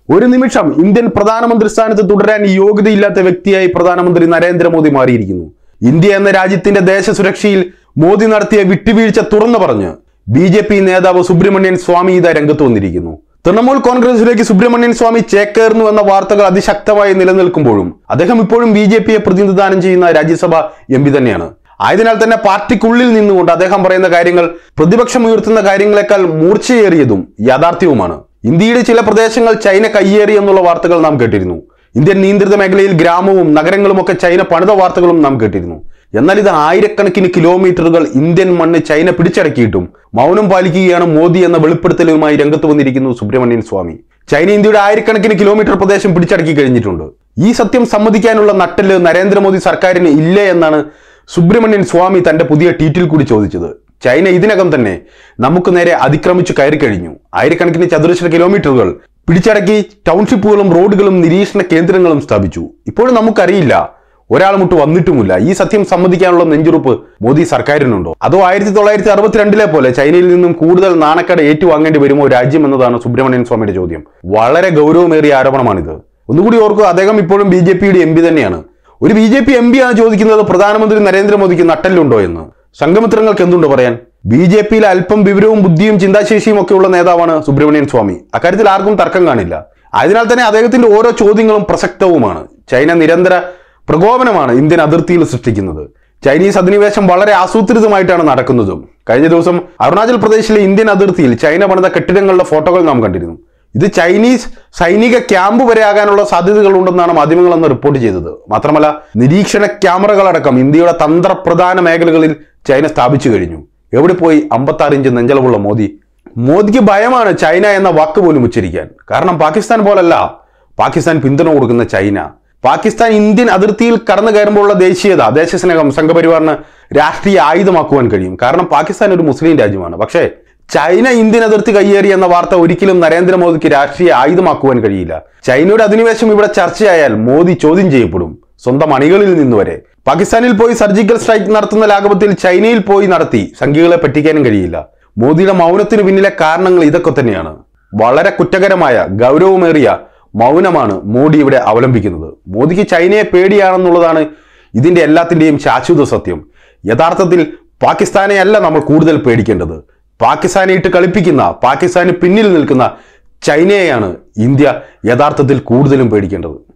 ഒരു നിമിഷം ഇന്ത്യൻ പ്രധാനമന്ത്രി സ്ഥാനത്ത് തുടരാൻ യോഗ്യതയില്ലാത്ത വ്യക്തിയായി പ്രധാനമന്ത്രി നരേന്ദ്രമോദി മാറിയിരിക്കുന്നു ഇന്ത്യ എന്ന രാജ്യത്തിന്റെ ദേശസുരക്ഷയിൽ മോദി നടത്തിയ വിട്ടുവീഴ്ച തുറന്നു പറഞ്ഞ് ബി ജെ പി നേതാവ് സുബ്രഹ്മണ്യൻ സ്വാമി ഇതാ രംഗത്ത് വന്നിരിക്കുന്നു തൃണമൂൽ കോൺഗ്രസിലേക്ക് സുബ്രഹ്മണ്യൻ സ്വാമി ചേക്കേറുന്നു എന്ന വാർത്തകൾ അതിശക്തമായി നിലനിൽക്കുമ്പോഴും അദ്ദേഹം ഇപ്പോഴും ബി ജെ പിയെ പ്രതിനിധാനം ചെയ്യുന്ന രാജ്യസഭ എം പി തന്നെയാണ് ആയതിനാൽ തന്നെ പാർട്ടിക്കുള്ളിൽ നിന്നുകൊണ്ട് അദ്ദേഹം പറയുന്ന കാര്യങ്ങൾ പ്രതിപക്ഷം ഉയർത്തുന്ന കാര്യങ്ങളെക്കാൾ മൂർച്ചയേറിയതും യാഥാർത്ഥ്യവുമാണ് ഇന്ത്യയുടെ ചില പ്രദേശങ്ങൾ ചൈന കയ്യേറി എന്നുള്ള വാർത്തകൾ നാം കേട്ടിരുന്നു ഇന്ത്യൻ നിയന്ത്രിത മേഖലയിൽ ഗ്രാമവും നഗരങ്ങളും ഒക്കെ ചൈന പണിത വാർത്തകളും നാം കേട്ടിരുന്നു എന്നാൽ ഇത് ആയിരക്കണക്കിന് കിലോമീറ്ററുകൾ ഇന്ത്യൻ മണ്ണ് ചൈന പിടിച്ചടക്കിയിട്ടും മൗനം പാലിക്കുകയാണ് മോദി എന്ന വെളിപ്പെടുത്തലുമായി രംഗത്ത് വന്നിരിക്കുന്നു സുബ്രഹ്മണ്യൻ സ്വാമി ചൈന ഇന്ത്യയുടെ ആയിരക്കണക്കിന് കിലോമീറ്റർ പ്രദേശം പിടിച്ചടക്കി കഴിഞ്ഞിട്ടുണ്ട് ഈ സത്യം സമ്മതിക്കാനുള്ള നട്ടല് നരേന്ദ്രമോദി സർക്കാരിന് ഇല്ല എന്നാണ് സുബ്രഹ്മണ്യൻ സ്വാമി തന്റെ പുതിയ ട്വീറ്റിൽ കൂടി ചോദിച്ചത് ചൈന ഇതിനകം തന്നെ നമുക്ക് നേരെ അതിക്രമിച്ചു കയറി കഴിഞ്ഞു ആയിരക്കണക്കിന് ചതുരശ്ര കിലോമീറ്ററുകൾ പിടിച്ചടക്കി ടൗൺഷിപ്പുകളും റോഡുകളും നിരീക്ഷണ കേന്ദ്രങ്ങളും സ്ഥാപിച്ചു ഇപ്പോഴും നമുക്കറിയില്ല ഒരാൾ മുട്ട് വന്നിട്ടുമില്ല ഈ സത്യം സമ്മതിക്കാനുള്ള നെഞ്ചുറുപ്പ് മോദി സർക്കാരിനുണ്ടോ അതോ ആയിരത്തി തൊള്ളായിരത്തി അറുപത്തിരണ്ടിലെ പോലെ ചൈനയിൽ നിന്നും കൂടുതൽ നാണക്കേട് ഏറ്റുവാങ്ങേണ്ടി വരുമോ രാജ്യം എന്നതാണ് സുബ്രഹ്മണ്യൻ സ്വാമിയുടെ ചോദ്യം വളരെ ഗൗരവമേറിയ ആരോപണമാണിത് ഒന്നുകൂടി ഓർക്കുക അദ്ദേഹം ഇപ്പോഴും ബി ജെ പിയുടെ എം പി തന്നെയാണ് ഒരു B J P M P ആണ് ചോദിക്കുന്നത് പ്രധാനമന്ത്രി നരേന്ദ്രമോദിക്ക് നട്ടല്ലുണ്ടോ എന്ന് സംഘമിത്രങ്ങൾക്ക് എന്തുണ്ട് പറയാൻ ബി ജെ പിയിൽ അല്പം വിവരവും ബുദ്ധിയും ചിന്താശേഷിയും ഒക്കെ ഉള്ള നേതാവാണ് സുബ്രഹ്മണ്യൻ സ്വാമി അക്കാര്യത്തിൽ ആർക്കും തർക്കം കാണില്ല ആയതിനാൽ തന്നെ അദ്ദേഹത്തിന്റെ ഓരോ ചോദ്യങ്ങളും പ്രസക്തവുമാണ് ചൈന നിരന്തര പ്രകോപനമാണ് ഇന്ത്യൻ അതിർത്തിയിൽ സൃഷ്ടിക്കുന്നത് ചൈനീസ് അധിനിവേശം വളരെ ആസൂത്രിതമായിട്ടാണ് നടക്കുന്നതും കഴിഞ്ഞ ദിവസം അരുണാചൽ പ്രദേശിലെ ഇന്ത്യൻ അതിർത്തിയിൽ ചൈന പണിത കെട്ടിടങ്ങളുടെ ഫോട്ടോകൾ നാം കണ്ടിരുന്നു ഇത് ചൈനീസ് സൈനിക ക്യാമ്പ് വരെ ആകാനുള്ള സാധ്യതകൾ ഉണ്ടെന്നാണ് മാധ്യമങ്ങൾ അന്ന് റിപ്പോർട്ട് ചെയ്തത് മാത്രമല്ല നിരീക്ഷണ ക്യാമറകളടക്കം ഇന്ത്യയുടെ തന്ത്രപ്രധാന മേഖലകളിൽ ചൈന സ്ഥാപിച്ചു കഴിഞ്ഞു എവിടെ പോയി അമ്പത്താറ് ഇഞ്ച് നെഞ്ചളവുള്ള മോദി മോദിക്ക് ഭയമാണ് ചൈന എന്ന വാക്ക് പോലും ഉച്ചരിക്കാൻ കാരണം പാകിസ്ഥാൻ പോലല്ല പാകിസ്ഥാൻ പിന്തുണ കൊടുക്കുന്ന ചൈന പാകിസ്ഥാൻ ഇന്ത്യൻ അതിർത്തിയിൽ കടന്നു കയറുമ്പോഴുള്ള ദേശീയത ദേശസ്നേഹം സംഘപരിവാറിന് രാഷ്ട്രീയ ആയുധമാക്കുവാൻ കഴിയും കാരണം പാകിസ്ഥാൻ ഒരു മുസ്ലിം രാജ്യമാണ് പക്ഷേ ചൈന ഇന്ത്യൻ അതിർത്തി കയ്യേറി എന്ന വാർത്ത ഒരിക്കലും നരേന്ദ്രമോദിക്ക് രാഷ്ട്രീയ ആയുധമാക്കുവാൻ കഴിയില്ല ചൈനയുടെ അധിനിവേശം ഇവിടെ ചർച്ചയായാൽ മോദി ചോദ്യം ചെയ്യപ്പെടും സ്വന്തം അണികളിൽ നിന്ന് വരെ പാകിസ്ഥാനിൽ പോയി സർജിക്കൽ സ്ട്രൈക്ക് നടത്തുന്ന ലാഘവത്തിൽ ചൈനയിൽ പോയി നടത്തി സംഖ്യകളെ പറ്റിക്കാനും കഴിയില്ല മോദിയുടെ മൗനത്തിന് പിന്നിലെ കാരണങ്ങൾ ഇതൊക്കെ തന്നെയാണ് വളരെ കുറ്റകരമായ ഗൗരവമേറിയ മൗനമാണ് മോഡി ഇവിടെ അവലംബിക്കുന്നത് മോദിക്ക് ചൈനയെ പേടിയാണെന്നുള്ളതാണ് ഇതിന്റെ എല്ലാത്തിന്റെയും ശാശ്വത സത്യം യഥാർത്ഥത്തിൽ പാകിസ്ഥാനെ അല്ല നമ്മൾ കൂടുതൽ പേടിക്കേണ്ടത് പാകിസ്ഥാനെ ഇട്ട് കളിപ്പിക്കുന്ന പാകിസ്ഥാന് പിന്നിൽ നിൽക്കുന്ന ചൈനയെയാണ് ഇന്ത്യ യഥാർത്ഥത്തിൽ കൂടുതലും പേടിക്കേണ്ടത്